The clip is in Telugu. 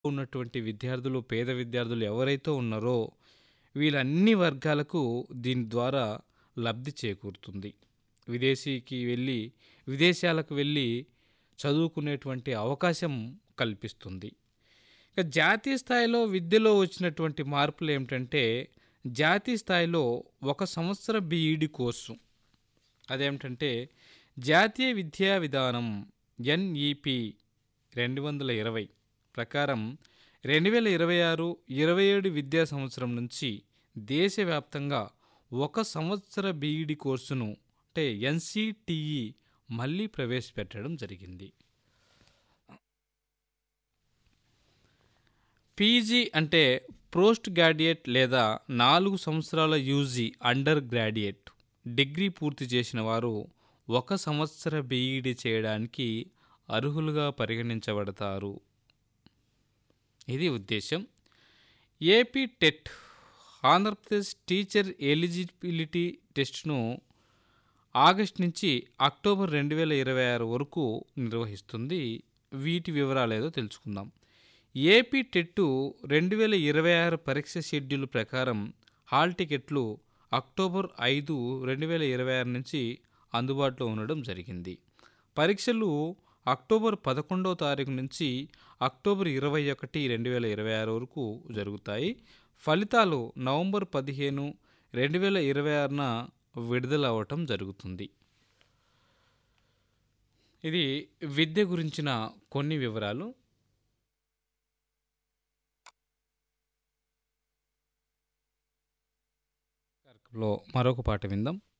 ఉన్నటువంటి విద్యార్థులు, పేద విద్యార్థులు ఎవరైతే ఉన్నారో వీళ్ళన్ని వర్గాలకు దీని ద్వారా లబ్ధి చేకూరుతుంది. విదేశీకి వెళ్ళి విదేశాలకు వెళ్ళి చదువుకునేటువంటి అవకాశం కల్పిస్తుంది. ఇక జాతీయ స్థాయిలో విద్యలో వచ్చినటువంటి మార్పులేమిటంటే, జాతీయ స్థాయిలో ఒక సంవత్సర బీఈడీ కోర్సు. అదేమిటంటే, జాతీయ విద్యా విధానం ఎన్ఈపీ 220 ప్రకారం 2026, 27 విద్యా సంవత్సరం నుంచి దేశవ్యాప్తంగా ఒక సంవత్సర బీఈడీ కోర్సును అంటే ఎన్‌సీటీఈ మళ్ళీ ప్రవేశపెట్టడం జరిగింది. పీజీ అంటే పోస్ట్ గ్రాడ్యుయేట్ లేదా 4 సంవత్సరాల యూజీ అండర్ గ్రాడ్యుయేట్ డిగ్రీ పూర్తి చేసిన వారు ఒక సంవత్సర బీఈడీ చేయడానికి అర్హులుగా పరిగణించబడతారు. ఇది ఉద్దేశ్యం. AP TET Andhra Pradesh teacher eligibility టెస్ట్‌ను ఆగస్టు నుంచి అక్టోబర్ 2026 వరకు నిర్వహిస్తుంది. వీటి వివరాలేదో తెలుసుకుందాం. ఏపీ టెట్ 2026 పరీక్ష షెడ్యూల్ ప్రకారం హాల్ టికెట్లు అక్టోబర్ 5, 2026 నుంచి అందుబాటులో ఉండడం జరిగింది. పరీక్షలు అక్టోబర్ 11వ తారీఖు నుంచి అక్టోబర్ 21, 2026 వరకు జరుగుతాయి. ఫలితాలు నవంబర్ 15, 2026న విడుదలవ్వటం జరుగుతుంది. ఇది విద్య గురించిన కొన్ని వివరాలు. లో మరొక పాట విందాం.